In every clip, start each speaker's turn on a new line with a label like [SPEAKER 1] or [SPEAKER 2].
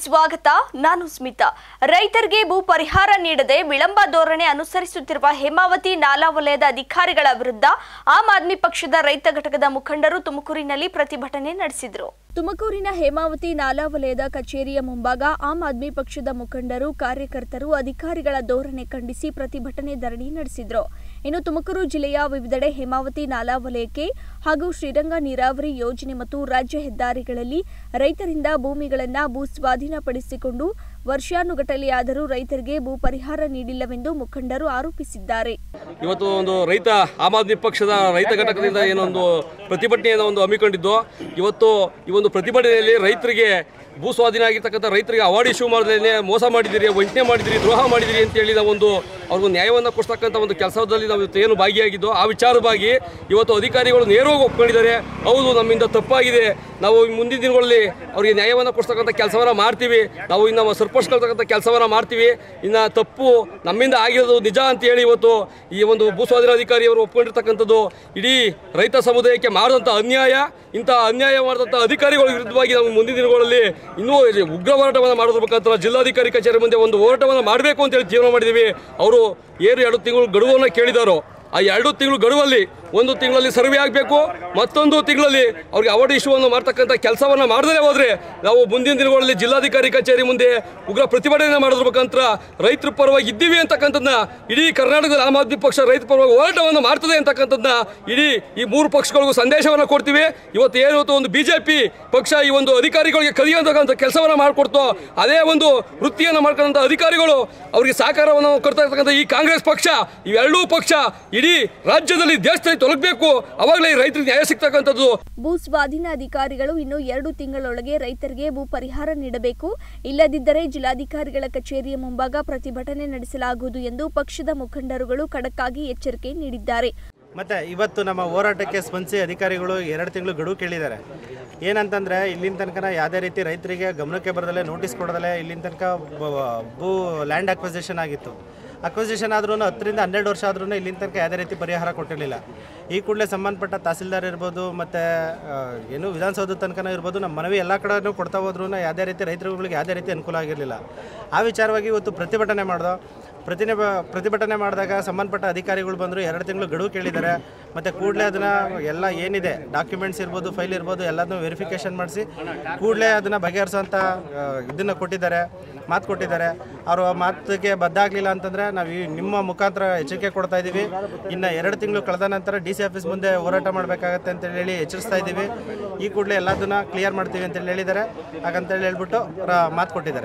[SPEAKER 1] ಸ್ವಾಗತ ನಾನು ಸ್ಮಿತಾ ರೈತರಿಗೆ ಭೂ ಪರಿಹಾರ ನೀಡದೆ ವಿಳಂಬ ಧೋರಣೆ ಅನುಸರಿಸುತ್ತಿರುವ ಹೇಮಾವತಿ ನಾಲಾ ವಲಯದ ಅಧಿಕಾರಿಗಳ ವಿರುದ್ಧ ಆಮ್ ಆದ್ಮಿ ಪಕ್ಷದ ರೈತ ಘಟಕದ ಮುಖಂಡರು ತುಮಕೂರಿನಲ್ಲಿ ಪ್ರತಿಭಟನೆ ನಡೆಸಿದರು ತುಮಕೂರಿನ ಹೇಮಾವತಿ ನಾಲಾ ವಲಯದ ಕಚೇರಿಯ ಮುಂಭಾಗ ಆಮ್ ಆದ್ಮಿ ಪಕ್ಷದ ಮುಖಂಡರು ಕಾರ್ಯಕರ್ತರು ಅಧಿಕಾರಿಗಳ ಧೋರಣೆ ಖಂಡಿಸಿ ಪ್ರತಿಭಟನೆ ಧರಣಿ ನಡೆಸಿದ್ರು ಇನ್ನು ತುಮಕೂರು ಜಿಲ್ಲೆಯ ವಿವಿಧೆಡೆ ಹೇಮಾವತಿ ನಾಲಾ ವಲಯಕ್ಕೆ ಹಾಗೂ ಶ್ರೀರಂಗ ನೀರಾವರಿ ಯೋಜನೆ ಮತ್ತು ರಾಜ್ಯ ಹೆದ್ದಾರಿಗಳಲ್ಲಿ ರೈತರಿಂದ ಭೂಮಿಗಳನ್ನ ಭೂ ಸ್ವಾಧೀನಪಡಿಸಿಕೊಂಡು ವರ್ಷಾನುಗಟ್ಟಲೆಯಾದರೂ ರೈತರಿಗೆ ಭೂ ಪರಿಹಾರ ನೀಡಿಲ್ಲವೆಂದು ಮುಖಂಡರು ಆರೋಪಿಸಿದ್ದಾರೆ
[SPEAKER 2] ಇವತ್ತು ಒಂದು ರೈತ ಆಮ್ ಆದ್ಮಿ ಪಕ್ಷದ ರೈತ ಘಟಕದಿಂದ ಏನೊಂದು ಪ್ರತಿಭಟನೆಯನ್ನು ಒಂದು ಹಮ್ಮಿಕೊಂಡಿದ್ದು ಇವತ್ತು ಈ ಒಂದು ಪ್ರತಿಭಟನೆಯಲ್ಲಿ ರೈತರಿಗೆ ಭೂ ಸ್ವಾಧೀನ ಆಗಿರ್ತಕ್ಕಂಥ ರೈತರಿಗೆ ಅವಾರ್ಡ್ ಇಶ್ಯೂ ಮಾಡದೇ ಮೋಸ ಮಾಡಿದಿರಿ ವಂಚನೆ ಮಾಡಿದಿರಿ ದ್ರೋಹ ಮಾಡಿದಿರಿ ಅಂತೇಳಿ ನಾವು ಒಂದು ಅವ್ರಿಗೊಂದು ನ್ಯಾಯವನ್ನು ಕೊಡ್ತಕ್ಕಂಥ ಒಂದು ಕೆಲಸದಲ್ಲಿ ನಾವು ಇವತ್ತು ಏನು ಭಾಗಿಯಾಗಿದ್ದೋ ಆ ವಿಚಾರವಾಗಿ ಇವತ್ತು ಅಧಿಕಾರಿಗಳು ನೇರವಾಗಿ ಒಪ್ಕೊಂಡಿದ್ದಾರೆ ಹೌದು ನಮ್ಮಿಂದ ತಪ್ಪಾಗಿದೆ ನಾವು ಈ ಮುಂದಿನ ದಿನಗಳಲ್ಲಿ ಅವರಿಗೆ ನ್ಯಾಯವನ್ನು ಕೊಡ್ತಕ್ಕಂಥ ಕೆಲಸವನ್ನು ಮಾಡ್ತೀವಿ ನಾವು ಇನ್ನು ಸರಿಪಡಿಸ್ಕೊಳ್ತಕ್ಕಂಥ ಕೆಲಸವನ್ನು ಮಾಡ್ತೀವಿ ಇನ್ನು ತಪ್ಪು ನಮ್ಮಿಂದ ಆಗಿರೋದು ನಿಜ ಅಂತ ಹೇಳಿ ಇವತ್ತು ಈ ಒಂದು ಭೂ ಸ್ವಾಧೀನ ಅಧಿಕಾರಿಯವರು ಒಪ್ಕೊಂಡಿರ್ತಕ್ಕಂಥದ್ದು ಇಡೀ ರೈತ ಸಮುದಾಯಕ್ಕೆ ಮಾಡಿದಂಥ ಅನ್ಯಾಯ ಇಂಥ ಅನ್ಯಾಯ ಮಾಡಿದಂಥ ಅಧಿಕಾರಿಗಳ ವಿರುದ್ಧವಾಗಿ ನಾವು ಮುಂದಿನ ದಿನಗಳಲ್ಲಿ ಇನ್ನೂ ಇಲ್ಲಿ ಉಗ್ರ ಹೋರಾಟವನ್ನು ಮಾಡೋದ್ರ ಮುಖಾಂತರ ಜಿಲ್ಲಾಧಿಕಾರಿ ಕಚೇರಿ ಮುಂದೆ ಒಂದು ಹೋರಾಟವನ್ನು ಮಾಡಬೇಕು ಅಂತೇಳಿ ತೀರ್ಮಾನ ಮಾಡಿದ್ದೀವಿ ಅವರು ಏನು ಎರಡು ತಿಂಗಳು ಗಡುವನ್ನು ಕೇಳಿದಾರೋ ಆ ಎರಡು ತಿಂಗಳು ಗಡುವಲ್ಲಿ ಒಂದು ತಿಂಗಳಲ್ಲಿ ಸರ್ವೆ ಆಗಬೇಕು ಮತ್ತೊಂದು ತಿಂಗಳಲ್ಲಿ ಅವ್ರಿಗೆ ಅವಾರ್ಡ್ ಇಶ್ಯೂವನ್ನು ಮಾಡ್ತಕ್ಕಂಥ ಕೆಲಸವನ್ನು ಮಾಡದೇ ಹೋದರೆ ನಾವು ಮುಂದಿನ ದಿನಗಳಲ್ಲಿ ಜಿಲ್ಲಾಧಿಕಾರಿ ಕಚೇರಿ ಮುಂದೆ ಉಗ್ರ ಪ್ರತಿಭಟನೆ ಮಾಡೋದ್ರ ಮುಖಾಂತರ ರೈತರ ಪರವಾಗಿ ಇದ್ದೀವಿ ಅಂತಕ್ಕಂಥದ್ದನ್ನ ಇಡೀ ಕರ್ನಾಟಕದ ಆಮ್ ಆದ್ಮಿ ಪಕ್ಷ ರೈತರ ಪರವಾಗಿ ಹೋರಾಟವನ್ನು ಮಾಡ್ತದೆ ಅಂತಕ್ಕಂಥದ್ದನ್ನ ಇಡೀ ಈ ಮೂರು ಪಕ್ಷಗಳಿಗೂ ಸಂದೇಶವನ್ನು ಕೊಡ್ತೀವಿ ಇವತ್ತು ಏನು ಇವತ್ತು ಒಂದು ಬಿಜೆಪಿ ಪಕ್ಷ ಈ ಒಂದು ಅಧಿಕಾರಿಗಳಿಗೆ ಕಲಿಯತಕ್ಕಂಥ ಕೆಲಸವನ್ನು ಮಾಡಿಕೊಡ್ತೋ ಅದೇ ಒಂದು ವೃತ್ತಿಯನ್ನು ಮಾಡ್ಕೊಂಡಂಥ ಅಧಿಕಾರಿಗಳು ಅವರಿಗೆ ಸಹಕಾರವನ್ನು ಕೊಡ್ತಾ ಇರ್ತಕ್ಕಂಥ ಈ ಕಾಂಗ್ರೆಸ್ ಪಕ್ಷ ಇವೆರಡೂ ಪಕ್ಷ ಇಡೀ ರಾಜ್ಯದಲ್ಲಿ ದೇಶದಲ್ಲಿ ತೊಲಗಬೇಕು ಅವಾಗಲೇ ಈ ರೈತರಿಗೆ ನ್ಯಾಯ ಸಿಗ್ತಕ್ಕಂಥದ್ದು
[SPEAKER 1] ಭೂ ಸ್ವಾಧೀನ ಅಧಿಕಾರಿಗಳು ಇನ್ನು ಎರಡು ತಿಂಗಳೊಳಗೆ ರೈತರಿಗೆ ಭೂ ಪರಿಹಾರ ನೀಡಬೇಕು ಇಲ್ಲದಿದ್ದರೆ ಜಿಲ್ಲಾಧಿಕಾರಿಗಳ ಕಚೇರಿಯ ಮುಂಭಾಗ ಪ್ರತಿಭಟನೆ ನಡೆಸಲಾಗುವುದು ಎಂದು ಪಕ್ಷದ ಮುಖಂಡರುಗಳು ಖಡಕ್ಕಾಗಿ ಎಚ್ಚರಿಕೆ ನೀಡಿದ್ದಾರೆ
[SPEAKER 3] ಮತ್ತು ಇವತ್ತು ನಮ್ಮ ಹೋರಾಟಕ್ಕೆ ಸ್ಪಂದಿಸಿ ಅಧಿಕಾರಿಗಳು ಎರಡು ತಿಂಗಳು ಗಡುವು ಕೇಳಿದ್ದಾರೆ ಏನಂತಂದರೆ ಇಲ್ಲಿನ ತನಕ ಯಾವುದೇ ರೀತಿ ರೈತರಿಗೆ ಗಮನಕ್ಕೆ ಬರದಲ್ಲೇ ನೋಟಿಸ್ ಕೊಡದಲ್ಲೇ ಇಲ್ಲಿನ ತನಕ ಬ- ಭೂ ಲ್ಯಾಂಡ್ ಅಕ್ವಿಸಿಷನ್ ಆಗಿತ್ತು ಅಕ್ವಿಸಿಷನ್ ಆದ್ರೂ ಹತ್ತರಿಂದ ಹನ್ನೆರಡು ವರ್ಷ ಆದ್ರೂ ಇಲ್ಲಿನ ತನಕ ಯಾವುದೇ ರೀತಿ ಪರಿಹಾರ ಕೊಟ್ಟಿರಲಿಲ್ಲ ಈ ಕೂಡಲೇ ಸಂಬಂಧಪಟ್ಟ ತಹಸೀಲ್ದಾರ್ ಇರ್ಬೋದು ಮತ್ತು ಏನು ವಿಧಾನಸೌಧದ ತನಕನೂ ಇರ್ಬೋದು ನಮ್ಮ ಮನವಿ ಎಲ್ಲ ಕಡೆನೂ ಕೊಡ್ತಾ ಹೋದ್ರೂ ಯಾವುದೇ ರೀತಿ ರೈತರುಗಳಿಗೆ ಯಾವುದೇ ರೀತಿ ಅನುಕೂಲ ಆಗಿರಲಿಲ್ಲ ಆ ವಿಚಾರವಾಗಿ ಇವತ್ತು ಪ್ರತಿಭಟನೆ ಮಾಡ್ದೋ ಪ್ರತಿನೆ ಪ್ರತಿಭಟನೆ ಮಾಡಿದಾಗ ಸಂಬಂಧಪಟ್ಟ ಅಧಿಕಾರಿಗಳು ಬಂದರು ಎರಡು ತಿಂಗಳು ಗಡುವು ಕೇಳಿದ್ದಾರೆ ಮತ್ತು ಕೂಡಲೇ ಅದನ್ನು ಎಲ್ಲ ಏನಿದೆ ಡಾಕ್ಯುಮೆಂಟ್ಸ್ ಇರ್ಬೋದು ಫೈಲ್ ಇರ್ಬೋದು ಎಲ್ಲದನ್ನೂ ವೆರಿಫಿಕೇಷನ್ ಮಾಡಿಸಿ ಕೂಡಲೇ ಅದನ್ನು ಬಗೆಹರಿಸೋಂಥ ಇದನ್ನು ಕೊಟ್ಟಿದ್ದಾರೆ ಮಾತು ಕೊಟ್ಟಿದ್ದಾರೆ ಅವರು ಆ ಮಾತಿಗೆ ಬದ್ದಾಗಲಿಲ್ಲ ಅಂತಂದರೆ ನಾವು ಈ ನಿಮ್ಮ ಮುಖಾಂತರ ಎಚ್ಚರಿಕೆ ಕೊಡ್ತಾ ಇದ್ದೀವಿ ಇನ್ನು ಎರಡು ತಿಂಗಳು ಕಳೆದ ನಂತರ ಡಿ ಸಿ ಆಫೀಸ್ ಮುಂದೆ ಹೋರಾಟ ಮಾಡಬೇಕಾಗತ್ತೆ ಅಂತೇಳಿ ಹೇಳಿ ಎಚ್ಚರಿಸ್ತಾ ಇದ್ದೀವಿ ಈ ಕೂಡಲೇ ಎಲ್ಲದನ್ನ ಕ್ಲಿಯರ್ ಮಾಡ್ತೀವಿ ಅಂತೇಳಿ ಹೇಳಿದ್ದಾರೆ ಹಾಗಂತೇಳಿ ಹೇಳ್ಬಿಟ್ಟು ಅವರ ಮಾತು ಕೊಟ್ಟಿದ್ದಾರೆ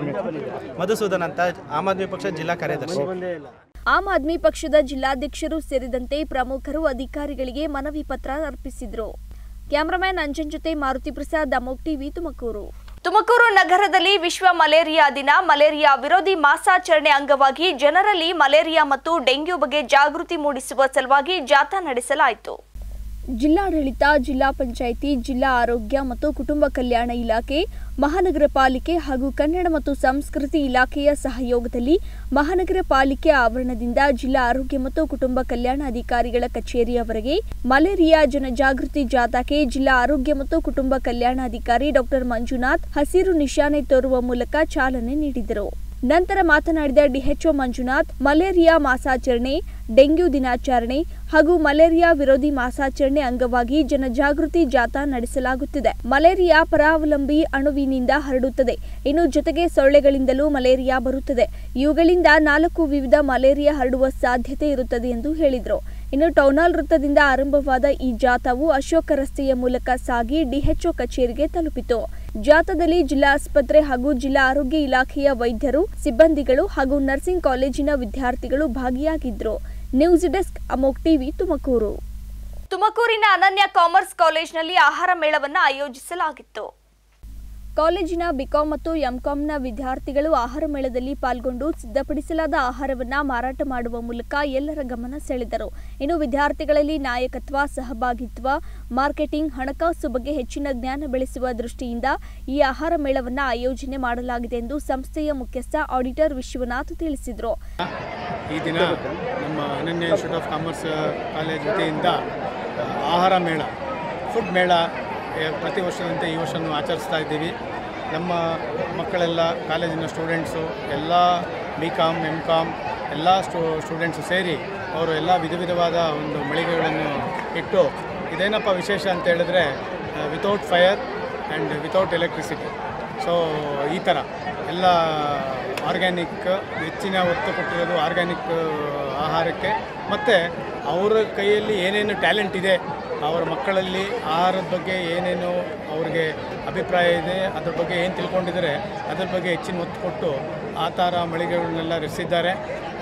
[SPEAKER 3] ಮಧುಸೂದನ್ ಅಂತ ಆಮ್ ಆದ್ಮಿ ಪಕ್ಷ ಜಿಲ್ಲಾ ಕಾರ್ಯದರ್ಶಿ
[SPEAKER 1] ಆಮ್ ಆದ್ಮಿ ಪಕ್ಷದ ಜಿಲ್ಲಾಧ್ಯಕ್ಷರು ಸೇರಿದಂತೆ ಪ್ರಮುಖರು ಅಧಿಕಾರಿಗಳಿಗೆ ಮನವಿ ಪತ್ರ ಅರ್ಪಿಸಿದ್ರು ಕ್ಯಾಮರಾಮ್ಯಾನ್ ಅಂಜನ್ ಜೊತೆ ಮಾರುತಿ ಪ್ರಸಾದ್ ಅಮೋಕ್ ಟಿವಿ ತುಮಕೂರು ತುಮಕೂರು ನಗರದಲ್ಲಿ ವಿಶ್ವ ಮಲೇರಿಯಾ ದಿನ ಮಲೇರಿಯಾ ವಿರೋಧಿ ಮಾಸಾಚರಣೆ ಅಂಗವಾಗಿ ಜನರಲ್ಲಿ ಮಲೇರಿಯಾ ಮತ್ತು ಡೆಂಗ್ಯೂ ಬಗ್ಗೆ ಜಾಗೃತಿ ಮೂಡಿಸುವ ಸಲುವಾಗಿ ಜಾಥಾ ನಡೆಸಲಾಯಿತು ಜಿಲ್ಲಾಡಳಿತ ಜಿಲ್ಲಾ ಪಂಚಾಯಿತಿ ಜಿಲ್ಲಾ ಆರೋಗ್ಯ ಮತ್ತು ಕುಟುಂಬ ಕಲ್ಯಾಣ ಇಲಾಖೆ ಮಹಾನಗರ ಪಾಲಿಕೆ ಹಾಗೂ ಕನ್ನಡ ಮತ್ತು ಸಂಸ್ಕೃತಿ ಇಲಾಖೆಯ ಸಹಯೋಗದಲ್ಲಿ ಮಹಾನಗರ ಪಾಲಿಕೆ ಆವರಣದಿಂದ ಜಿಲ್ಲಾ ಆರೋಗ್ಯ ಮತ್ತು ಕುಟುಂಬ ಕಲ್ಯಾಣ ಅಧಿಕಾರಿಗಳ ಕಚೇರಿಯವರೆಗೆ ಮಲೇರಿಯಾ ಜನಜಾಗೃತಿ ಜಾಥಾಕ್ಕೆ ಜಿಲ್ಲಾ ಆರೋಗ್ಯ ಮತ್ತು ಕುಟುಂಬ ಕಲ್ಯಾಣಾಧಿಕಾರಿ ಡಾಕ್ಟರ್ ಮಂಜುನಾಥ್ ಹಸಿರು ನಿಶಾನೆ ತೋರುವ ಮೂಲಕ ಚಾಲನೆ ನೀಡಿದರು ನಂತರ ಮಾತನಾಡಿದ ಡಿಎಚ್ಒ ಮಂಜುನಾಥ್ ಮಲೇರಿಯಾ ಮಾಸಾಚರಣೆ ಡೆಂಗ್ಯೂ ದಿನಾಚರಣೆ ಹಾಗೂ ಮಲೇರಿಯಾ ವಿರೋಧಿ ಮಾಸಾಚರಣೆ ಅಂಗವಾಗಿ ಜನಜಾಗೃತಿ ಜಾಥಾ ನಡೆಸಲಾಗುತ್ತಿದೆ ಮಲೇರಿಯಾ ಪರಾವಲಂಬಿ ಅಣುವಿನಿಂದ ಹರಡುತ್ತದೆ ಇನ್ನು ಜೊತೆಗೆ ಸೊಳ್ಳೆಗಳಿಂದಲೂ ಮಲೇರಿಯಾ ಬರುತ್ತದೆ ಇವುಗಳಿಂದ ನಾಲ್ಕು ವಿವಿಧ ಮಲೇರಿಯಾ ಹರಡುವ ಸಾಧ್ಯತೆ ಇರುತ್ತದೆ ಎಂದು ಹೇಳಿದರು ಇನ್ನು ಟೌನಾಲ್ ವೃತ್ತದಿಂದ ಆರಂಭವಾದ ಈ ಜಾಥಾವು ಅಶೋಕ ರಸ್ತೆಯ ಮೂಲಕ ಸಾಗಿ ಡಿಎಚ್ಒ ಕಚೇರಿಗೆ ತಲುಪಿತು ಜಾಥಾದಲ್ಲಿ ಜಿಲ್ಲಾ ಆಸ್ಪತ್ರೆ ಹಾಗೂ ಜಿಲ್ಲಾ ಆರೋಗ್ಯ ಇಲಾಖೆಯ ವೈದ್ಯರು ಸಿಬ್ಬಂದಿಗಳು ಹಾಗೂ ನರ್ಸಿಂಗ್ ಕಾಲೇಜಿನ ವಿದ್ಯಾರ್ಥಿಗಳು ಭಾಗಿಯಾಗಿದ್ದರು news desk Amogh TV Tumakuru ತುಮಕೂರಿನ ಅನನ್ಯ ಕಾಮರ್ಸ್ ಕಾಲೇಜಿನಲ್ಲಿ ಆಹಾರ ಮೇಳವನ್ನು ಆಯೋಜಿಸಲಾಗಿತ್ತು ಕಾಲೇಜಿನ ಬಿಕಾಂ ಮತ್ತು ಎಂಕಾಂನ ವಿದ್ಯಾರ್ಥಿಗಳು ಆಹಾರ ಮೇಳದಲ್ಲಿ ಪಾಲ್ಗೊಂಡು ಸಿದ್ಧಪಡಿಸಲಾದ ಆಹಾರವನ್ನ ಮಾರಾಟ ಮಾಡುವ ಮೂಲಕ ಎಲ್ಲರ ಗಮನ ಸೆಳೆದರು ಇನ್ನು ವಿದ್ಯಾರ್ಥಿಗಳಲ್ಲಿ ನಾಯಕತ್ವ ಸಹಭಾಗಿತ್ವ ಮಾರ್ಕೆಟಿಂಗ್ ಹಣಕಾಸು ಬಗ್ಗೆ ಹೆಚ್ಚಿನ ಜ್ಞಾನ ಬೆಳೆಸುವ ದೃಷ್ಟಿಯಿಂದ ಈ ಆಹಾರ ಮೇಳವನ್ನ ಆಯೋಜನೆ ಮಾಡಲಾಗಿದೆ ಎಂದು ಸಂಸ್ಥೆಯ ಮುಖ್ಯಸ್ಥ ಆಡಿಟರ್ ವಿಶ್ವನಾಥ್ ತಿಳಿಸಿದರು
[SPEAKER 4] ಈ ದಿನ ನಮ್ಮ ಅನನ್ಯ ಇನ್ಸ್ಟಿಟ್ಯೂಟ್ ಆಫ್ ಕಾಮರ್ಸ್ ಕಾಲೇಜ್ ವತಿಯಿಂದ ಆ, ಆಹಾರ ಮೇಳ ಫುಡ್ ಮೇಳ ಏ, ಪ್ರತಿ ವರ್ಷದಂತೆ ಈ ವರ್ಷನೂ ಆಚರಿಸ್ತಾ ಇದ್ದೀವಿ ನಮ್ಮ ಮಕ್ಕಳೆಲ್ಲ ಕಾಲೇಜಿನ ಸ್ಟೂಡೆಂಟ್ಸು ಎಲ್ಲ ಬಿ ಕಾಮ್ ಎಮ್ ಕಾಮ್ ಎಲ್ಲ ಸ್ಟೂ ಸ್ಟೂಡೆಂಟ್ಸು ಸೇರಿ ಅವರು ಎಲ್ಲ ವಿಧ ವಿಧವಾದ ಒಂದು ಮಳಿಗೆಗಳನ್ನು ಇಟ್ಟು ಇದೇನಪ್ಪ ವಿಶೇಷ ಅಂತ ಹೇಳಿದ್ರೆ without fire and without electricity so ಈ ಥರ ಎಲ್ಲ ಆರ್ಗ್ಯಾನಿಕ್ ಹೆಚ್ಚಿನ ಒತ್ತು ಕೊಟ್ಟಿರೋದು ಆರ್ಗ್ಯಾನಿಕ್ ಆಹಾರಕ್ಕೆ ಮತ್ತು ಅವರ ಕೈಯಲ್ಲಿ ಏನೇನು ಟ್ಯಾಲೆಂಟ್ ಇದೆ ಅವರ ಮಕ್ಕಳಲ್ಲಿ ಆಹಾರದ ಬಗ್ಗೆ ಏನೇನು ಅವ್ರಿಗೆ ಅಭಿಪ್ರಾಯ ಇದೆ ಅದ್ರ ಬಗ್ಗೆ ಏನು ತಿಳ್ಕೊಂಡಿದ್ದಾರೆ ಅದ್ರ ಬಗ್ಗೆ ಹೆಚ್ಚಿನ ಒತ್ತು ಕೊಟ್ಟು ಆ ಥರ ಮಳಿಗೆಗಳನ್ನೆಲ್ಲ ರಚಿಸಿದ್ದಾರೆ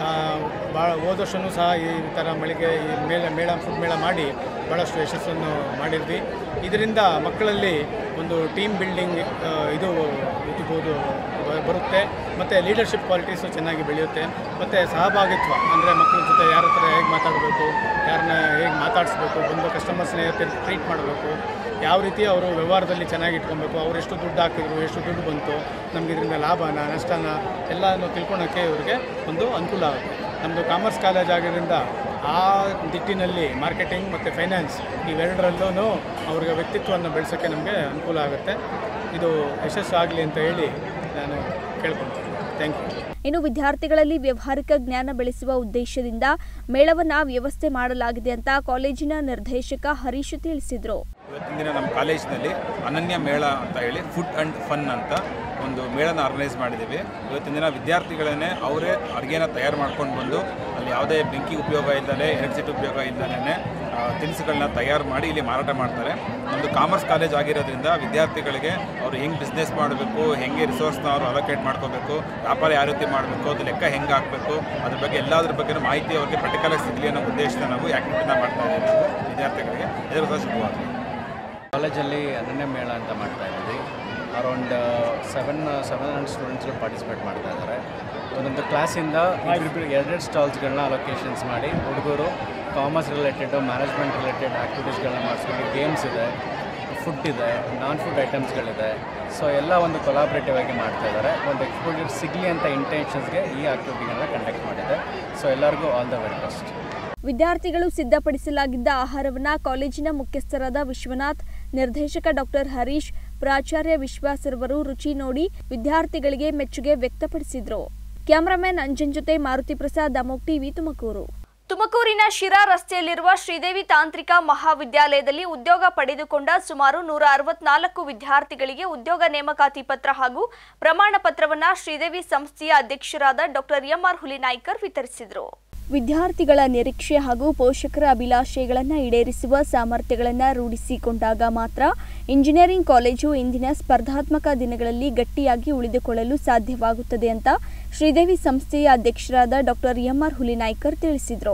[SPEAKER 4] ಭಾಳ ಹೋದ ವರ್ಷವೂ ಸಹ ಈ ಥರ ಮಳಿಗೆ ಈ ಮೇಳ ಮೇಳ ಫುಡ್ ಮೇಳ ಮಾಡಿ ಭಾಳಷ್ಟು ಯಶಸ್ಸನ್ನು ಮಾಡಿದ್ವಿ ಇದರಿಂದ ಮಕ್ಕಳಲ್ಲಿ ಒಂದು ಟೀಮ್ ಬಿಲ್ಡಿಂಗ್ ಇದು ಇರ್ಬೋದು ಬ- ಬರುತ್ತೆ ಮತ್ತು ಲೀಡರ್ಶಿಪ್ ಕ್ವಾಲಿಟೀಸು ಚೆನ್ನಾಗಿ ಬೆಳೆಯುತ್ತೆ ಮತ್ತು ಸಹಭಾಗಿತ್ವ ಅಂದರೆ ಮಕ್ಕಳ ಜೊತೆ ಯಾರ ಹತ್ರ ಹೇಗೆ ಮಾತಾಡಬೇಕು ಯಾರನ್ನ ಹೇಗೆ ಮಾತಾಡಿಸ್ಬೇಕು ಬಂದು ಕಸ್ಟಮರ್ಸ್ನ ಟ್ರೀಟ್ ಮಾಡಬೇಕು ಯಾವ ರೀತಿ ಅವರು ವ್ಯವಹಾರದಲ್ಲಿ ಚೆನ್ನಾಗಿ ಇಟ್ಕೊಬೇಕು ಅವ್ರು ಎಷ್ಟು ದುಡ್ಡು ಹಾಕಿದ್ರು ಎಷ್ಟು ದುಡ್ಡು ಬಂತು ನಮ್ಗೆ ಇದರಿಂದ ಲಾಭನ ನಷ್ಟನ ಎಲ್ಲನೂ ತಿಳ್ಕೊಳಕ್ಕೆ ಇವ್ರಿಗೆ ಒಂದು ಅನುಕೂಲ ಆಗುತ್ತೆ ನಮ್ಮದು ಕಾಮರ್ಸ್ ಕಾಲೇಜ್ ಆಗಿದ್ದರಿಂದ ಆ ನಿಟ್ಟಿನಲ್ಲಿ ಮಾರ್ಕೆಟಿಂಗ್ ಮತ್ತು ಫೈನಾನ್ಸ್ ಇವೆರಡರಲ್ಲೂ ಅವ್ರಿಗೆ ವ್ಯಕ್ತಿತ್ವವನ್ನು ಬೆಳೆಸೋಕ್ಕೆ ನಮಗೆ ಅನುಕೂಲ ಆಗುತ್ತೆ ಇದು ಯಶಸ್ಸು ಆಗಲಿ ಅಂತ ಹೇಳಿ ನಾನು ಕೇಳ್ಕೊಳ್ತೀನಿ ಥ್ಯಾಂಕ್ ಯು
[SPEAKER 1] ಇನ್ನು ವಿದ್ಯಾರ್ಥಿಗಳಲ್ಲಿ ವ್ಯವಹಾರಿಕ ಜ್ಞಾನ ಬೆಳೆಸುವ ಉದ್ದೇಶದಿಂದ ಮೇಳವನ್ನ ವ್ಯವಸ್ಥೆ ಮಾಡಲಾಗಿದೆ ಅಂತ ಕಾಲೇಜಿನ ನಿರ್ದೇಶಕ ಹರೀಶ್ ತಿಳಿಸಿದರು
[SPEAKER 5] ಇವತ್ತಿನ ದಿನ ನಮ್ಮ ಕಾಲೇಜಿನಲ್ಲಿ ಅನನ್ಯ ಮೇಳ ಅಂತ ಹೇಳಿ ಫುಡ್ ಆ್ಯಂಡ್ ಫನ್ ಅಂತ ಒಂದು ಮೇಳನ ಆರ್ಗನೈಸ್ ಮಾಡಿದ್ದೀವಿ ಇವತ್ತಿನ ದಿನ ವಿದ್ಯಾರ್ಥಿಗಳನ್ನೇ ಅವರೇ ಅಡುಗೆನ ತಯಾರು ಮಾಡ್ಕೊಂಡು ಬಂದು ಅಲ್ಲಿ ಯಾವುದೇ ಬೆಂಕಿ ಉಪಯೋಗ ಇಲ್ಲದೆ ಎಲೆಕ್ಟ್ರಿಸಿಟಿ ಉಪಯೋಗ ಇಲ್ಲದೇ ತಿನಿಸುಗಳನ್ನ ತಯಾರು ಮಾಡಿ ಇಲ್ಲಿ ಮಾರಾಟ ಮಾಡ್ತಾರೆ ನಮ್ಮದು ಕಾಮರ್ಸ್ ಕಾಲೇಜ್ ಆಗಿರೋದ್ರಿಂದ ವಿದ್ಯಾರ್ಥಿಗಳಿಗೆ ಅವರು ಹೆಂಗೆ ಬಿಸ್ನೆಸ್ ಮಾಡಬೇಕು ಹೆಂಗೆ ರಿಸೋರ್ಸ್ನ ಅವರು ಅಲೋಕೇಟ್ ಮಾಡ್ಕೋಬೇಕು ವ್ಯಾಪಾರ ಯಾವ ರೀತಿ ಮಾಡಬೇಕು ಅದು ಲೆಕ್ಕ ಹೆಂಗೆ ಹಾಕಬೇಕು ಅದ್ರ ಬಗ್ಗೆ ಎಲ್ಲದ್ರ ಬಗ್ಗೆ ಮಾಹಿತಿ ಅವ್ರಿಗೆ ಪರ್ಟಿಕ್ಯುಲರ್ ಸಿಗಲಿ ಅನ್ನೋ ಉದ್ದೇಶದಿಂದ ನಾವು ಆ್ಯಕ್ಟಿವಿಟಿನ ಮಾಡ್ತಾ ಇದ್ದೀವಿ ನಾವು ವಿದ್ಯಾರ್ಥಿಗಳಿಗೆ ಇದರ ಸಹ ಶುಭವಾಗಲಿ
[SPEAKER 6] ಕಾಲೇಜಲ್ಲಿ ಅನನ್ಯ ಮೇಳ ಅಂತ ಮಾಡ್ತಾ ಇದ್ದೀವಿ ಅರೌಂಡ್ ಸೆವೆನ್ ಸೆವೆನ್ ಹಂಡ್ರೆಡ್ ಸ್ಟೂಡೆಂಟ್ಸ್ಗಳು ಪಾರ್ಟಿಸಿಪೇಟ್ ಮಾಡ್ತಾ ಇದ್ದಾರೆ ಒಂದೊಂದು ಕ್ಲಾಸಿಂದ ಇಬ್ಬರಿಬ್ಬರು ಎರಡೆರಡು ಸ್ಟಾಲ್ಸ್ಗಳನ್ನ ಅಲೊಕೇಶನ್ಸ್ ಮಾಡಿ ಹುಡುಗರು ಕಾಮರ್ಸ್ ರಿಲೇಟೆಡು ಮ್ಯಾನೇಜ್ಮೆಂಟ್ ರಿಲೇಟೆಡ್ ಆ್ಯಕ್ಟಿವಿಟೀಸ್ಗಳನ್ನ ಮಾಡಿಸ್ಕೊಂಡು ಗೇಮ್ಸ್ ಇದೆ ಫುಡ್ ಇದೆ ನಾನ್ ಫುಡ್ ಐಟಮ್ಸ್ಗಳಿದೆ ಸೊ ಎಲ್ಲ ಒಂದು ಕೊಲಾಬ್ರೇಟಿವ್ ಆಗಿ ಮಾಡ್ತಾ ಇದ್ದಾರೆ ಒಂದು ಎಕ್ಸ್ಪೋಜರ್ ಸಿಗಲಿ ಅಂತ ಇಂಟೆನ್ಷನ್ಸ್ಗೆ ಈ ಆ್ಯಕ್ಟಿವಿಟಿಗಳನ್ನ ಕಂಡಕ್ಟ್ ಮಾಡಿದೆ ಸೊ ಎಲ್ಲರಿಗೂ ಆಲ್ ದ ವೆರಿ ಬೆಸ್ಟ್
[SPEAKER 1] ವಿದ್ಯಾರ್ಥಿಗಳು ಸಿದ್ಧಪಡಿಸಲಾಗಿದ್ದ ಆಹಾರವನ್ನ ಕಾಲೇಜಿನ ಮುಖ್ಯಸ್ಥರಾದ ವಿಶ್ವನಾಥ್ ನಿರ್ದೇಶಕ ಡಾಕ್ಟರ್ ಹರೀಶ್ ಪ್ರಾಚಾರ್ಯ ವಿಶ್ವಾಸರವರು ರುಚಿ ನೋಡಿ ವಿದ್ಯಾರ್ಥಿಗಳಿಗೆ ಮೆಚ್ಚುಗೆ ವ್ಯಕ್ತಪಡಿಸಿದ್ರು ಕ್ಯಾಮರಾಮನ್ ಅಂಜನ್ ಜೊತೆ ಮಾರುತಿ ಪ್ರಸಾದ್ ಅಮೋಕ್ ಟಿವಿ ತುಮಕೂರು ತುಮಕೂರಿನ ಶಿರಾ ರಸ್ತೆಯಲ್ಲಿರುವ ಶ್ರೀದೇವಿ ತಾಂತ್ರಿಕ ಮಹಾವಿದ್ಯಾಲಯದಲ್ಲಿ ಉದ್ಯೋಗ ಪಡೆದುಕೊಂಡ ಸುಮಾರು ನೂರ ಅರವತ್ನಾಲ್ಕು ವಿದ್ಯಾರ್ಥಿಗಳಿಗೆ ಉದ್ಯೋಗ ನೇಮಕಾತಿ ಪತ್ರ ಹಾಗೂ ಪ್ರಮಾಣ ಪತ್ರವನ್ನ ಶ್ರೀದೇವಿ ಸಂಸ್ಥೆಯ ಅಧ್ಯಕ್ಷರಾದ ಡಾಕ್ಟರ್ ಎಂಆರ್ ಹುಲಿನಾಯ್ಕರ್ ವಿತರಿಸಿದರು ವಿದ್ಯಾರ್ಥಿಗಳ ನಿರೀಕ್ಷೆ ಹಾಗೂ ಪೋಷಕರ ಅಭಿಲಾಷೆಗಳನ್ನು ಈಡೇರಿಸುವ ಸಾಮರ್ಥ್ಯಗಳನ್ನು ರೂಢಿಸಿಕೊಂಡಾಗ ಮಾತ್ರ ಇಂಜಿನಿಯರಿಂಗ್ ಕಾಲೇಜು ಇಂದಿನ ಸ್ಪರ್ಧಾತ್ಮಕ ದಿನಗಳಲ್ಲಿ ಗಟ್ಟಿಯಾಗಿ ಉಳಿದುಕೊಳ್ಳಲು ಸಾಧ್ಯವಾಗುತ್ತದೆ ಅಂತ ಶ್ರೀದೇವಿ ಸಂಸ್ಥೆಯ ಅಧ್ಯಕ್ಷರಾದ ಡಾಕ್ಟರ್ ಎಂಆರ್ ಹುಲಿನಾಯ್ಕರ್ ತಿಳಿಸಿದರು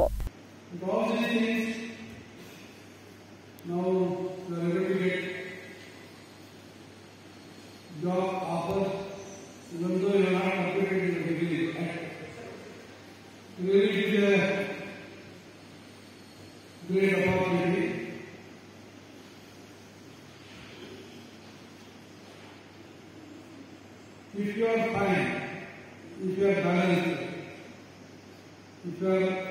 [SPEAKER 7] Now, we are able to get job offers, even though you are not completed in the degree. Really, it is a great opportunity. If you are fine, if you are balanced, if you are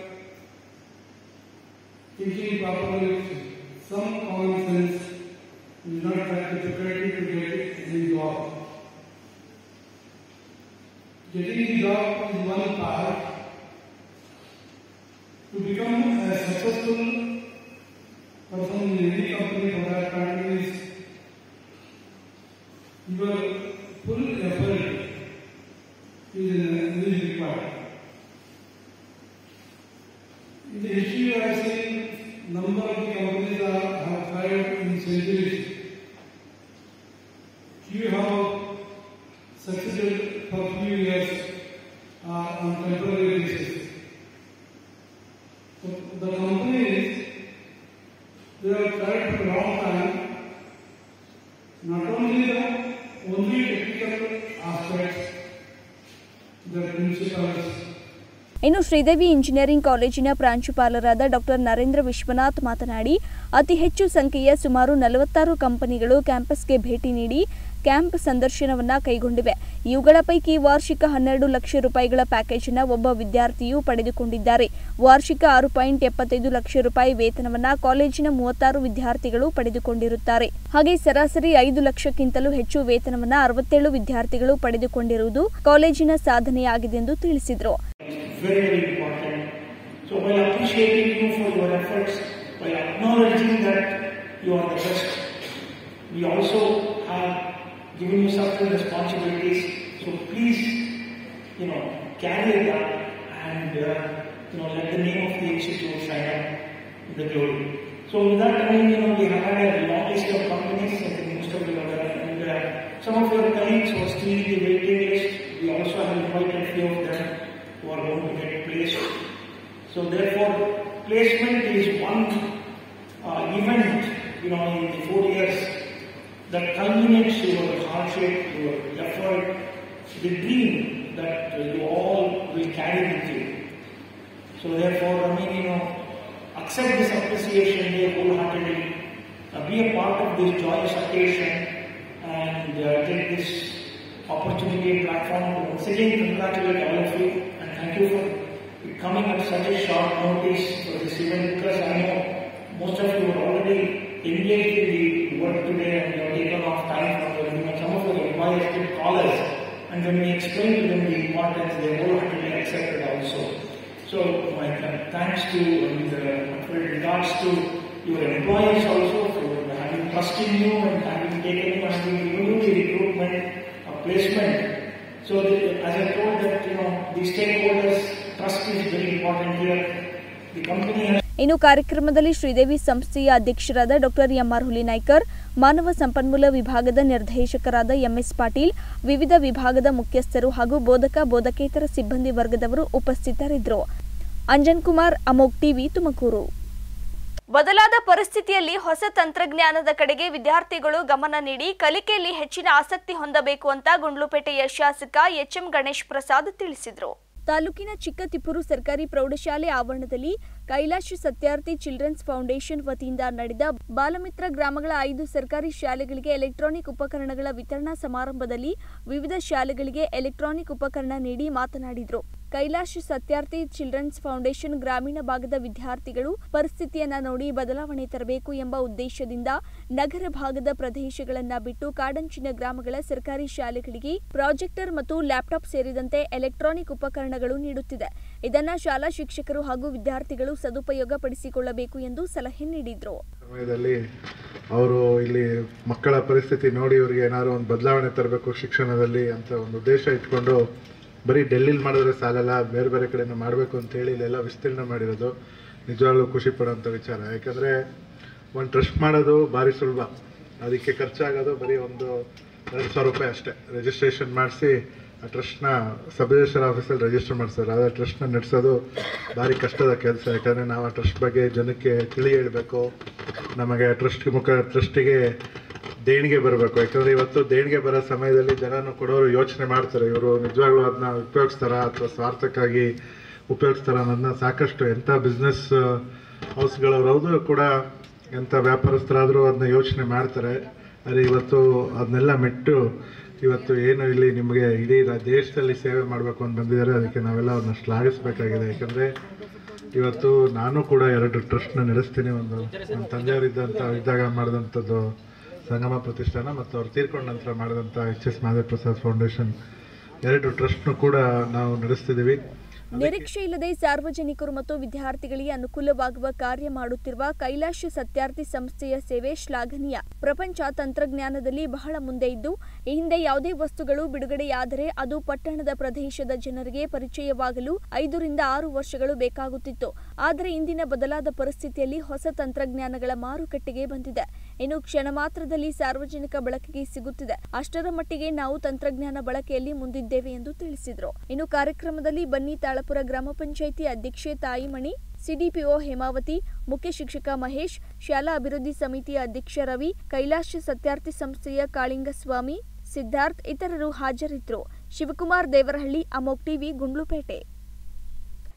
[SPEAKER 7] thinking properly with some common sense, you will not have difficulty to get any job. Getting the job is one part. To become a successful person in any company for that country is your full effort is, is required. In the history, I have seen number of the companies are, have thrived in centuries. Few have succeeded for few years uh, on temporary basis. So the companies, they have tried for a long time, not only the only technical aspects, the principles,
[SPEAKER 1] ಇನ್ನು Sridevi engineering ಕಾಲೇಜಿನ ಪ್ರಾಂಶುಪಾಲರಾದ doctor Narendra Vishwanath ಮಾತನಾಡಿ ಅತಿ ಹೆಚ್ಚು ಸಂಖ್ಯೆಯ ಸುಮಾರು ನಲವತ್ತಾರು ಕಂಪನಿಗಳು ಕ್ಯಾಂಪಸ್ಗೆ ಭೇಟಿ ನೀಡಿ ಕ್ಯಾಂಪ್ ಸಂದರ್ಶನವನ್ನ ಕೈಗೊಂಡಿವೆ ಇವುಗಳ ಪೈಕಿ ವಾರ್ಷಿಕ ಹನ್ನೆರಡು ಲಕ್ಷ ರೂಪಾಯಿಗಳ ಪ್ಯಾಕೇಜ್ ಅನ್ನ ಒಬ್ಬ ವಿದ್ಯಾರ್ಥಿಯು ಪಡೆದುಕೊಂಡಿದ್ದಾರೆ ವಾರ್ಷಿಕ ಆರು ಪಾಯಿಂಟ್ ಎಪ್ಪತ್ತೈದು ಲಕ್ಷ ರೂಪಾಯಿ ವೇತನವನ್ನ ಕಾಲೇಜಿನ ಮೂವತ್ತಾರು ವಿದ್ಯಾರ್ಥಿಗಳು ಪಡೆದುಕೊಂಡಿರುತ್ತಾರೆ ಹಾಗೆ ಸರಾಸರಿ ಐದು ಲಕ್ಷಕ್ಕಿಂತಲೂ ಹೆಚ್ಚು ವೇತನವನ್ನ ಅರವತ್ತೇಳು ವಿದ್ಯಾರ್ಥಿಗಳು ಪಡೆದುಕೊಂಡಿರುವುದು ಕಾಲೇಜಿನ ಸಾಧನೆಯಾಗಿದೆ ಎಂದು ತಿಳಿಸಿದರು
[SPEAKER 7] very, very important. So by appreciating you for your efforts, by acknowledging that you are the best, we also have given you certain responsibilities. So please, you know, carry that and, uh, you know, let the name of the institute shine up in the glory. So with that, I mean, you know, we have had a long list of companies, I think most of you are there, and uh, some of your colleagues who are still in the waiting list, we also have invited a few of them who are going to get placed. So therefore, placement is one uh, event, you know, in the four years that culminates your hardship, your effort, the dream that uh, you all will carry with you. So therefore, I mean, you know, accept this appreciation here wholeheartedly, uh, be a part of this joyous occasion, and uh, take this opportunity and platform to once again congratulate all of you and thank you for coming at such a short notice for this event because I know most of you are already engaged in the work today and you have taken off time from your you know, some of your employees did call us and when we explained to them the importance they wholeheartedly accepted also. So my th- thanks to and uh, with regards to your employees also for having trust in you and having taken you and having given you the recruitment uh, placement. So the, as I told that you know the stakeholders trust is very important here. The company has
[SPEAKER 1] ಇನ್ನು ಕಾರ್ಯಕ್ರಮದಲ್ಲಿ ಶ್ರೀದೇವಿ ಸಂಸ್ಥೆಯ ಅಧ್ಯಕ್ಷರಾದ doctor M R Hulinaikar ಮಾನವ ಸಂಪನ್ಮೂಲ ವಿಭಾಗದ ನಿರ್ದೇಶಕರಾದ MS Patil ವಿವಿಧ ವಿಭಾಗದ ಮುಖ್ಯಸ್ಥರು ಹಾಗೂ ಬೋಧಕ ಬೋಧಕೇತರ ಸಿಬ್ಬಂದಿ ವರ್ಗದವರು ಉಪಸ್ಥಿತರಿದ್ದರು ಅಂಜನ್ ಕುಮಾರ್ ಅಮೋಕ್ ಟಿವಿ ತುಮಕೂರು ಬದಲಾದ ಪರಿಸ್ಥಿತಿಯಲ್ಲಿ ಹೊಸ ತಂತ್ರಜ್ಞಾನದ ಕಡೆಗೆ ವಿದ್ಯಾರ್ಥಿಗಳು ಗಮನ ನೀಡಿ ಕಲಿಕೆಯಲ್ಲಿ ಹೆಚ್ಚಿನ ಆಸಕ್ತಿ ಹೊಂದಬೇಕು ಅಂತ ಗುಂಡ್ಲುಪೇಟೆಯ ಶಾಸಕ ಎಚ್ಎಂ ಗಣೇಶ್ ಪ್ರಸಾದ್ ತಿಳಿಸಿದರು ತಾಲೂಕಿನ ಚಿಕ್ಕತಿಪ್ಪೂರು ಸರ್ಕಾರಿ ಪ್ರೌಢಶಾಲೆ ಆವರಣದಲ್ಲಿ ಕೈಲಾಶ್ ಸತ್ಯಾರ್ಥಿ ಚಿಲ್ಡ್ರನ್ಸ್ ಫೌಂಡೇಶನ್ ವತಿಯಿಂದ ನಡೆದ ಬಾಲಮಿತ್ರ ಗ್ರಾಮಗಳ ಐದು ಸರ್ಕಾರಿ ಶಾಲೆಗಳಿಗೆ ಎಲೆಕ್ಟ್ರಾನಿಕ್ ಉಪಕರಣಗಳ ವಿತರಣಾ ಸಮಾರಂಭದಲ್ಲಿ ವಿವಿಧ ಶಾಲೆಗಳಿಗೆ ಎಲೆಕ್ಟ್ರಾನಿಕ್ ಉಪಕರಣ ನೀಡಿ ಮಾತನಾಡಿದರು ಕೈಲಾಶ್ ಸತ್ಯಾರ್ಥಿ ಚಿಲ್ಡ್ರನ್ಸ್ ಫೌಂಡೇಶನ್ ಗ್ರಾಮೀಣ ಭಾಗದ ವಿದ್ಯಾರ್ಥಿಗಳು ಪರಿಸ್ಥಿತಿಯನ್ನ ನೋಡಿ ಬದಲಾವಣೆ ತರಬೇಕು ಎಂಬ ಉದ್ದೇಶದಿಂದ ನಗರ ಭಾಗದ ಪ್ರದೇಶಗಳನ್ನ ಬಿಟ್ಟು ಕಾಡಂಚಿನ ಗ್ರಾಮಗಳ ಸರ್ಕಾರಿ ಶಾಲೆಗಳಿಗೆ ಪ್ರಾಜೆಕ್ಟರ್ ಮತ್ತು ಲ್ಯಾಪ್ಟಾಪ್ ಸೇರಿದಂತೆ ಎಲೆಕ್ಟ್ರಾನಿಕ್ ಉಪಕರಣಗಳು ನೀಡುತ್ತಿದೆ ಇದನ್ನ ಶಾಲಾ ಶಿಕ್ಷಕರು ಹಾಗೂ ವಿದ್ಯಾರ್ಥಿಗಳು ಸದುಪಯೋಗ ಪಡಿಸಿಕೊಳ್ಳಬೇಕು ಎಂದು ಸಲಹೆ ನೀಡಿದ್ರು
[SPEAKER 8] ಸಮಯದಲ್ಲಿ ಅವರು ಇಲ್ಲಿ ಮಕ್ಕಳ ಪರಿಸ್ಥಿತಿ ನೋಡಿ ಇವರಿಗೆ ಏನಾದ್ರು ಒಂದು ಬದಲಾವಣೆ ತರಬೇಕು ಶಿಕ್ಷಣದಲ್ಲಿ ಅಂತ ಒಂದು ಉದ್ದೇಶ ಇಟ್ಕೊಂಡು ಬರೀ ಡೆಲ್ಲಿಲಿ ಮಾಡಿದ್ರೆ ಸಾಲಲ್ಲ ಬೇರೆ ಬೇರೆ ಕಡೆನೂ ಮಾಡಬೇಕು ಅಂತೇಳಿ ಇಲ್ಲೆಲ್ಲ ವಿಸ್ತೀರ್ಣ ಮಾಡಿರೋದು ನಿಜವಾಗ್ಲೂ ಖುಷಿ ಪಡೋಂಥ ವಿಚಾರ ಯಾಕಂದರೆ ಒಂದು ಟ್ರಸ್ಟ್ ಮಾಡೋದು ಭಾರಿ ಸುಲಭ ಅದಕ್ಕೆ ಖರ್ಚಾಗೋದು ಬರೀ ಒಂದು ಎರಡು ಸಾವಿರ ರೂಪಾಯಿ ಅಷ್ಟೇ ರಿಜಿಸ್ಟ್ರೇಷನ್ ಮಾಡಿಸಿ ಆ ಟ್ರಸ್ಟ್ನ ಸಬ್ ರಿಜಿಸ್ಟರ್ ಆಫೀಸಲ್ಲಿ ರಿಜಿಸ್ಟರ್ ಮಾಡಿಸ್ತಾರೆ ಆದರೆ ಟ್ರಸ್ಟ್ನ ನಡೆಸೋದು ಭಾರಿ ಕಷ್ಟದ ಕೆಲಸ ಯಾಕಂದರೆ ನಾವು ಆ ಟ್ರಸ್ಟ್ ಬಗ್ಗೆ ಜನಕ್ಕೆ ತಿಳಿ ಹೇಳಬೇಕು ನಮಗೆ ಟ್ರಸ್ಟ್ ಮುಖ ಟ್ರಸ್ಟಿಗೆ ದೇಣಿಗೆ ಬರಬೇಕು ಯಾಕಂದರೆ ಇವತ್ತು ದೇಣಿಗೆ ಬರೋ ಸಮಯದಲ್ಲಿ ಜನನು ಕೊಡೋರು ಯೋಚನೆ ಮಾಡ್ತಾರೆ ಇವರು ನಿಜವಾಗ್ಲೂ ಅದನ್ನ ಉಪಯೋಗಿಸ್ತಾರಾ ಅಥವಾ ಸ್ವಾರ್ಥಕ್ಕಾಗಿ ಉಪಯೋಗಿಸ್ತಾರ ಅನ್ನೋದನ್ನ ಸಾಕಷ್ಟು ಎಂಥ ಬಿಸ್ನೆಸ್ ಹೌಸ್ಗಳವ್ರವ್ರು ಕೂಡ ಎಂಥ ವ್ಯಾಪಾರಸ್ಥರಾದರೂ ಅದನ್ನ ಯೋಚನೆ ಮಾಡ್ತಾರೆ ಆದರೆ ಇವತ್ತು ಅದನ್ನೆಲ್ಲ ಮೆಟ್ಟು ಇವತ್ತು ಏನು ಇಲ್ಲಿ ನಿಮಗೆ ಇಡೀ ರಾ- ದೇಶದಲ್ಲಿ ಸೇವೆ ಮಾಡಬೇಕು ಅಂತ ಬಂದಿದ್ದಾರೆ ಅದಕ್ಕೆ ನಾವೆಲ್ಲ ಅವ್ರನ್ನ ಶ್ಲಾಘಿಸಬೇಕಾಗಿದೆ ಯಾಕಂದರೆ ಇವತ್ತು ನಾನು ಕೂಡ ಎರಡು ಟ್ರಸ್ಟ್ನ ನಡೆಸ್ತೀನಿ ಒಂದು ನಮ್ಮ ತಂದೆಯವರಿದ್ದಂಥ ಇದ್ದಾಗ ಮಾಡಿದಂಥದ್ದು ಸಂಗಮ ಪ್ರತಿಷ್ಠಾನ ಮತ್ತು ಅವ್ರು ತೀರ್ಕೊಂಡ ನಂತರ ಮಾಡಿದಂಥ H S Madhava Prasad foundation ಎರಡು ಟ್ರಸ್ಟ್ನು ಕೂಡ ನಾವು ನಡೆಸ್ತಿದ್ದೀವಿ
[SPEAKER 1] ನಿರೀಕ್ಷೆ ಇಲ್ಲದೆ ಸಾರ್ವಜನಿಕರು ಮತ್ತು ವಿದ್ಯಾರ್ಥಿಗಳಿಗೆ ಅನುಕೂಲವಾಗುವ ಕಾರ್ಯ ಮಾಡುತ್ತಿರುವ ಕೈಲಾಶ ಸತ್ಯಾರ್ಥಿ ಸಂಸ್ಥೆಯ ಸೇವೆ ಶ್ಲಾಘನೀಯ ಪ್ರಪಂಚ ತಂತ್ರಜ್ಞಾನದಲ್ಲಿ ಬಹಳ ಮುಂದೆ ಇದ್ದು ಈ ಹಿಂದೆ ಯಾವುದೇ ವಸ್ತುಗಳು ಬಿಡುಗಡೆಯಾದರೆ ಅದು ಪಟ್ಟಣದ ಪ್ರದೇಶದ ಜನರಿಗೆ ಪರಿಚಯವಾಗಲು ಐದರಿಂದ ಆರು ವರ್ಷಗಳು ಬೇಕಾಗುತ್ತಿತ್ತು ಆದರೆ ಇಂದಿನ ಬದಲಾದ ಪರಿಸ್ಥಿತಿಯಲ್ಲಿ ಹೊಸ ತಂತ್ರಜ್ಞಾನಗಳ ಮಾರುಕಟ್ಟೆಗೆ ಬಂದಿದೆ ಇನ್ನು ಕ್ಷಣ ಮಾತ್ರದಲ್ಲಿ ಸಾರ್ವಜನಿಕ ಬಳಕೆಗೆ ಸಿಗುತ್ತಿದೆ ಅಷ್ಟರ ಮಟ್ಟಿಗೆ ನಾವು ತಂತ್ರಜ್ಞಾನ ಬಳಕೆಯಲ್ಲಿ ಮುಂದಿದ್ದೇವೆ ಎಂದು ತಿಳಿಸಿದರು ಇನ್ನು ಕಾರ್ಯಕ್ರಮದಲ್ಲಿ ಬನ್ನಿ ತಾಳಪುರ ಗ್ರಾಮ ಪಂಚಾಯಿತಿ ಅಧ್ಯಕ್ಷೆ ತಾಯಿಮಣಿ ಸಿಡಿಪಿಒ ಹೇಮಾವತಿ ಮುಖ್ಯ ಶಿಕ್ಷಕ ಮಹೇಶ್ ಶಾಲಾ ಅಭಿವೃದ್ಧಿ ಸಮಿತಿಯ ಅಧ್ಯಕ್ಷ ರವಿ ಕೈಲಾಶ ಸತ್ಯಾರ್ಥಿ ಸಂಸ್ಥೆಯ ಕಾಳಿಂಗಸ್ವಾಮಿ ಸಿದ್ಧಾರ್ಥ್ ಇತರರು ಹಾಜರಿದ್ದರು ಶಿವಕುಮಾರ್ ದೇವರಹಳ್ಳಿ ಅಮೋಕ್ ಟಿವಿ ಗುಂಡ್ಲುಪೇಟೆ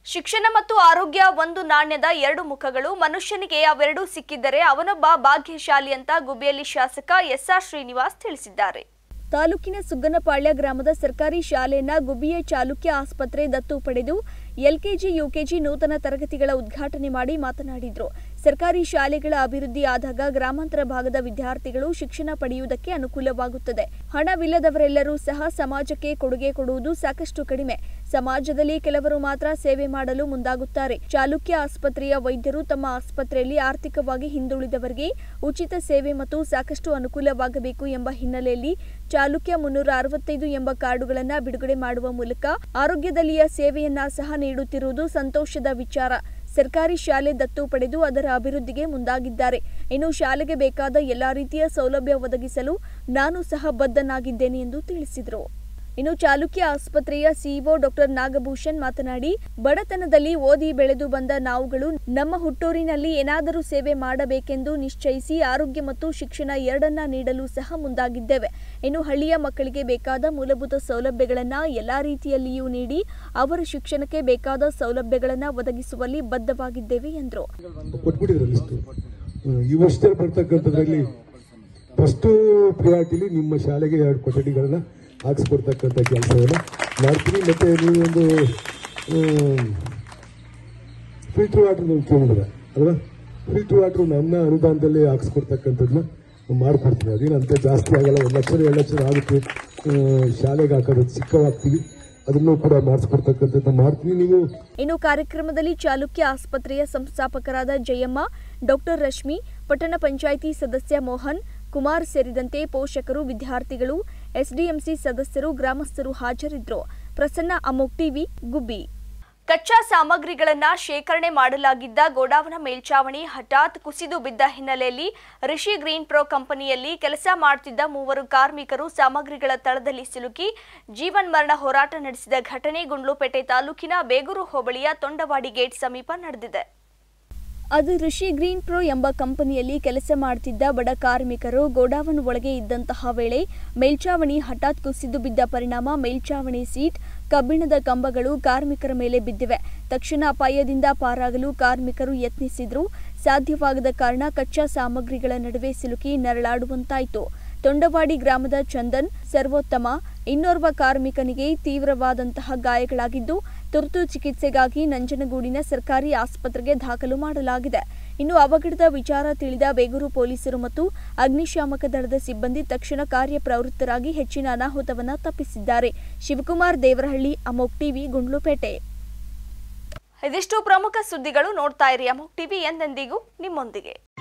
[SPEAKER 1] ಶಿಕ್ಷಣ ಮತ್ತು ಆರೋಗ್ಯ ಒಂದು ನಾಣ್ಯದ ಎರಡು ಮುಖಗಳು ಮನುಷ್ಯನಿಗೆ ಅವೆರಡೂ ಸಿಕ್ಕಿದ್ದರೆ ಅವನೊಬ್ಬ ಭಾಗ್ಯಶಾಲಿ ಅಂತ ಗುಬ್ಬಿಯಲ್ಲಿ ಶಾಸಕ ಎಸ್ಆರ್ ಶ್ರೀನಿವಾಸ್ ತಿಳಿಸಿದ್ದಾರೆ ತಾಲೂಕಿನ ಸುಗ್ಗನಪಾಳ್ಯ ಗ್ರಾಮದ ಸರ್ಕಾರಿ ಶಾಲೆಯನ್ನ ಗುಬ್ಬಿಯ ಚಾಲುಕ್ಯ ಆಸ್ಪತ್ರೆ ದತ್ತು ಪಡೆದು ಎಲ್ಕೆಜಿ ಯುಕೆಜಿ ನೂತನ ತರಗತಿಗಳ ಉದ್ಘಾಟನೆ ಮಾಡಿ ಮಾತನಾಡಿದ್ರು ಸರ್ಕಾರಿ ಶಾಲೆಗಳ ಅಭಿವೃದ್ಧಿ ಆದಾಗ ಗ್ರಾಮಾಂತರ ಭಾಗದ ವಿದ್ಯಾರ್ಥಿಗಳು ಶಿಕ್ಷಣ ಪಡೆಯುವುದಕ್ಕೆ ಅನುಕೂಲವಾಗುತ್ತದೆ ಹಣವಿಲ್ಲದವರೆಲ್ಲರೂ ಸಹ ಸಮಾಜಕ್ಕೆ ಕೊಡುಗೆ ಕೊಡುವುದು ಸಾಕಷ್ಟು ಕಡಿಮೆ ಸಮಾಜದಲ್ಲಿ ಕೆಲವರು ಮಾತ್ರ ಸೇವೆ ಮಾಡಲು ಮುಂದಾಗುತ್ತಾರೆ ಚಾಲುಕ್ಯ ಆಸ್ಪತ್ರೆಯ ವೈದ್ಯರು ತಮ್ಮ ಆಸ್ಪತ್ರೆಯಲ್ಲಿ ಆರ್ಥಿಕವಾಗಿ ಹಿಂದುಳಿದವರಿಗೆ ಉಚಿತ ಸೇವೆ ಮತ್ತು ಸಾಕಷ್ಟು ಅನುಕೂಲವಾಗಬೇಕು ಎಂಬ ಹಿನ್ನೆಲೆಯಲ್ಲಿ ಚಾಲುಕ್ಯ ಮುನ್ನೂರ ಅರವತ್ತೈದು ಎಂಬ ಕಾರ್ಡುಗಳನ್ನು ಬಿಡುಗಡೆ ಮಾಡುವ ಮೂಲಕ ಆರೋಗ್ಯದಲ್ಲಿಯ ಸೇವೆಯನ್ನ ಸಹ ನೀಡುತ್ತಿರುವುದು ಸಂತೋಷದ ವಿಚಾರ ಸರ್ಕಾರಿ ಶಾಲೆ ದತ್ತು ಪಡೆದು ಅದರ ಅಭಿವೃದ್ಧಿಗೆ ಮುಂದಾಗಿದ್ದಾರೆ ಇನ್ನು ಶಾಲೆಗೆ ಬೇಕಾದ ಎಲ್ಲಾ ರೀತಿಯ ಸೌಲಭ್ಯ ಒದಗಿಸಲು ನಾನು ಸಹ ಬದ್ಧನಾಗಿದ್ದೇನೆ ಎಂದು ತಿಳಿಸಿದರು ಇನ್ನು ಚಾಲುಕ್ಯ ಆಸ್ಪತ್ರೆಯ ಸಿಇಒ ಡಾಕ್ಟರ್ ನಾಗಭೂಷಣ್ ಮಾತನಾಡಿ ಬಡತನದಲ್ಲಿ ಓದಿ ಬೆಳೆದು ಬಂದ ನಾವುಗಳು ನಮ್ಮ ಹುಟ್ಟೂರಿನಲ್ಲಿ ಏನಾದರೂ ಸೇವೆ ಮಾಡಬೇಕೆಂದು ನಿಶ್ಚಯಿಸಿ ಆರೋಗ್ಯ ಮತ್ತು ಶಿಕ್ಷಣ ಎರಡನ್ನ ನೀಡಲು ಸಹ ಮುಂದಾಗಿದ್ದೇವೆ ಇನ್ನು ಹಳ್ಳಿಯ ಮಕ್ಕಳಿಗೆ ಬೇಕಾದ ಮೂಲಭೂತ ಸೌಲಭ್ಯಗಳನ್ನ ಎಲ್ಲಾ ರೀತಿಯಲ್ಲಿಯೂ ನೀಡಿ ಅವರ ಶಿಕ್ಷಣಕ್ಕೆ ಬೇಕಾದ ಸೌಲಭ್ಯಗಳನ್ನ ಒದಗಿಸುವಲ್ಲಿ ಬದ್ಧವಾಗಿದ್ದೇವೆ ಎಂದರು
[SPEAKER 9] ಕೊಟ್ಬಿಟ್ಟಿದ್ರು ಲಿಸ್ಟು ಈ ವರ್ಷದಲ್ಲಿ ಬರ್ತಕ್ಕಂಥದ್ರಲ್ಲಿ ಫಸ್ಟು ಪ್ರಿಯಾರಿಟಿಲಿ ನಿಮ್ಮ ಶಾಲೆಗೆ ಎರಡು ಕೊಠಡಿಗಳನ್ನ ಹಾಕ್ಸ್ಕೊಡ್ತಕ್ಕಂಥ ಕೆಲಸವನ್ನು ಮಾಡ್ತೀನಿ ಮತ್ತು ನೀವು ಒಂದು ಫಿಲ್ಟರ್ ವಾಟರ್ ಒಂದು ಕೇಳಿದ್ರೆ ಅಲ್ವಾ ಫಿಲ್ಟರ್ ವಾಟರ್ ನನ್ನ ಅನುದಾನದಲ್ಲಿ ಹಾಕ್ಸ್ಕೊಡ್ತಕ್ಕಂಥದ್ದನ್ನ ಮಾಡ್ಕೊಡ್ತೀನಿ ಅದೇನಂತ ಜಾಸ್ತಿ ಆಗಲ್ಲ ಒಂದು ಲಕ್ಷ ಎರಡು ಲಕ್ಷ ಆಗುತ್ತೆ ಆ, ಶಾಲೆಗೆ ಹಾಕೋದು ಚಿಕ್ಕವಾಗ್ತೀವಿ ಅದನ್ನು ಕೂಡ ಮಾಡಿಸ್ಕೊಡ್ತಕ್ಕಂಥದ್ದು ಮಾಡ್ತೀನಿ ನೀವು
[SPEAKER 1] ಇನ್ನು ಕಾರ್ಯಕ್ರಮದಲ್ಲಿ ಚಾಲುಕ್ಯ ಆಸ್ಪತ್ರೆಯ ಸಂಸ್ಥಾಪಕರಾದ ಜಯಮ್ಮ ಡಾಕ್ಟರ್ ರಶ್ಮಿ ಪಟ್ಟಣ ಪಂಚಾಯಿತಿ ಸದಸ್ಯ ಮೋಹನ್ ಕುಮಾರ್ ಸೇರಿದಂತೆ ಪೋಷಕರು ವಿದ್ಯಾರ್ಥಿಗಳು ಎಸ್ಡಿಎಂಸಿ ಸದಸ್ಯರು ಗ್ರಾಮಸ್ಥರು ಹಾಜರಿದ್ದರು ಪ್ರಸನ್ನ ಅಮೋಕ್ ಟಿವಿ ಗುಬ್ಬಿ ಕಚ್ಚಾ ಸಾಮಗ್ರಿಗಳನ್ನ ಶೇಖರಣೆ ಮಾಡಲಾಗಿದ್ದ ಗೋಡಾವನ ಮೇಲ್ಚಾವಣಿ ಹಠಾತ್ ಕುಸಿದು ಬಿದ್ದ ಹಿನ್ನೆಲೆಯಲ್ಲಿ ರಿಷಿ ಗ್ರೀನ್ ಪ್ರೋ ಕಂಪನಿಯಲ್ಲಿ ಕೆಲಸ ಮಾಡುತ್ತಿದ್ದ ಮೂವರು ಕಾರ್ಮಿಕರು ಸಾಮಗ್ರಿಗಳ ತಳದಲ್ಲಿ ಸಿಲುಕಿ ಜೀವನ್ ಮರಣ ಹೋರಾಟ ನಡೆಸಿದ ಘಟನೆ ಗುಂಡ್ಲುಪೇಟೆ ತಾಲೂಕಿನ ಬೇಗೂರು ಹೋಬಳಿಯ ತೊಂಡವಾಡಿ ಗೇಟ್ ಸಮೀಪ ನಡೆದಿದೆ ಅದು ಋಷಿ ಗ್ರೀನ್ ಪ್ರೋ ಎಂಬ ಕಂಪನಿಯಲ್ಲಿ ಕೆಲಸ ಮಾಡುತ್ತಿದ್ದ ಬಡ ಕಾರ್ಮಿಕರು ಗೋಡಾವನ್ ಒಳಗೆ ಇದ್ದಂತಹ ವೇಳೆ ಮೇಲ್ಚಾವಣಿ ಹಠಾತ್ ಕುಸಿದು ಬಿದ್ದ ಪರಿಣಾಮ ಮೇಲ್ಚಾವಣಿ ಸೀಟ್ ಕಬ್ಬಿಣದ ಕಂಬಗಳು ಕಾರ್ಮಿಕರ ಮೇಲೆ ಬಿದ್ದಿವೆ ತಕ್ಷಣ ಅಪಾಯದಿಂದ ಪಾರಾಗಲು ಕಾರ್ಮಿಕರು ಯತ್ನಿಸಿದ್ರು ಸಾಧ್ಯವಾಗದ ಕಾರಣ ಕಚ್ಚಾ ಸಾಮಗ್ರಿಗಳ ನಡುವೆ ಸಿಲುಕಿ ನರಳಾಡುವಂತಾಯಿತು ತೊಂಡವಾಡಿ ಗ್ರಾಮದ ಚಂದನ್ ಸರ್ವೋತ್ತಮ ಇನ್ನೋರ್ವ ಕಾರ್ಮಿಕನಿಗೆ ತೀವ್ರವಾದಂತಹ ಗಾಯಗಳಾಗಿದ್ದು ತುರ್ತು ಚಿಕಿತ್ಸೆಗಾಗಿ ನಂಜನಗೂಡಿನ ಸರ್ಕಾರಿ ಆಸ್ಪತ್ರೆಗೆ ದಾಖಲು ಮಾಡಲಾಗಿದೆ ಇನ್ನು ಅವಘಡದ ವಿಚಾರ ತಿಳಿದ ಬೇಗೂರು ಪೊಲೀಸರು ಮತ್ತು ಅಗ್ನಿಶಾಮಕ ದಳದ ಸಿಬ್ಬಂದಿ ತಕ್ಷಣ ಕಾರ್ಯಪ್ರವೃತ್ತರಾಗಿ ಹೆಚ್ಚಿನ ಅನಾಹುತವನ್ನ ತಪ್ಪಿಸಿದ್ದಾರೆ ಶಿವಕುಮಾರ್ ದೇವರಹಳ್ಳಿ ಅಮೋಕ್ ಟಿವಿ ಗುಂಡ್ಲುಪೇಟೆ ಇದಿಷ್ಟು ಪ್ರಮುಖ ಸುದ್ದಿಗಳು ನೋಡ್ತಾ ಇರಿ ಅಮೋಕ್ ಟಿವಿ ಎಂದೆಂದಿಗೂ ನಿಮ್ಮೊಂದಿಗೆ